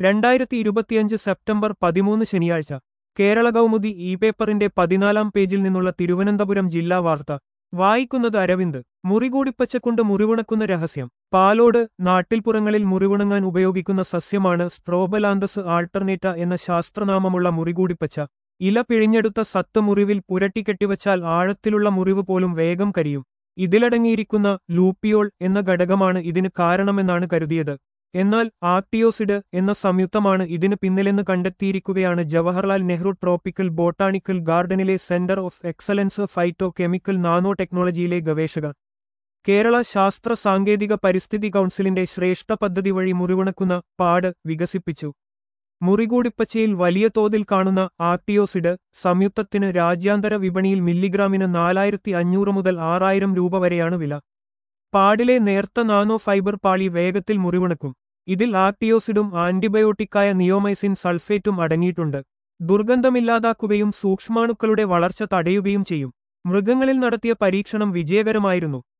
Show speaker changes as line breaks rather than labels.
രണ്ടായിരത്തി ഇരുപത്തിയഞ്ച് സെപ്റ്റംബർ പതിമൂന്ന് ശനിയാഴ്ച കേരള കൗമുദി ഇ പേപ്പറിന്റെ പതിനാലാം പേജിൽ നിന്നുള്ള തിരുവനന്തപുരം ജില്ലാ വാർത്ത വായിക്കുന്നത് അരവിന്ദ് മുറികൂടിപ്പച്ചക്കൊണ്ട് മുറിവുണക്കുന്ന രഹസ്യം പാലോട് നാട്ടിൽപ്പുറങ്ങളിൽ മുറിവുണങ്ങാൻ ഉപയോഗിക്കുന്ന സസ്യമാണ് സ്ട്രോബലാന്തസ് ആൾട്ടർനേറ്റ എന്ന ശാസ്ത്രനാമമുള്ള മുറികൂടിപ്പച്ച ഇല പിഴിഞ്ഞെടുത്ത സത്ത് മുറിവിൽ പുരട്ടിക്കെട്ടിവച്ചാൽ ആഴത്തിലുള്ള മുറിവ് പോലും വേഗം കരിയും ഇതിലടങ്ങിയിരിക്കുന്ന ലൂപ്പിയോൾ എന്ന ഘടകമാണ് ഇതിന് കാരണമെന്നാണ് കരുതിയത് എന്നാൽ ആർട്ടിയോസിഡ് എന്ന സംയുക്തമാണ് ഇതിന് പിന്നിലെന്ന് കണ്ടെത്തിയിരിക്കുകയാണ് ജവഹർലാൽ നെഹ്റു ട്രോപ്പിക്കൽ ബോട്ടാണിക്കൽ ഗാർഡനിലെ centre of excellence phytochemical nano ടെക്നോളജിയിലെ ഗവേഷകർ കേരള ശാസ്ത്ര സാങ്കേതിക പരിസ്ഥിതി കൗൺസിലിന്റെ ശ്രേഷ്ഠ പദ്ധതി വഴി മുറിവുണക്കുന്ന പാട് വികസിപ്പിച്ചു മുറികൂടിപ്പച്ചയിൽ വലിയ തോതിൽ കാണുന്ന ആർട്ടിയോസിഡ് സംയുക്തത്തിന് രാജ്യാന്തര വിപണിയിൽ മില്ലിഗ്രാമിന് നാലായിരത്തി അഞ്ഞൂറ് മുതൽ ആറായിരം രൂപ വരെയാണ് വില പാടിലെ നേർത്ത നാനോ ഫൈബർ പാളി വേഗത്തിൽ മുറിവുണക്കും ഇതിൽ ആർട്ടിയോസിഡും ആന്റിബയോട്ടിക്കായ നിയോമൈസിൻ സൾഫേറ്റും അടങ്ങിയിട്ടുണ്ട് ദുർഗന്ധമില്ലാതാക്കുകയും സൂക്ഷ്മാണുക്കളുടെ വളർച്ച തടയുകയും ചെയ്യും മൃഗങ്ങളിൽ നടത്തിയ പരീക്ഷണം വിജയകരമായിരുന്നു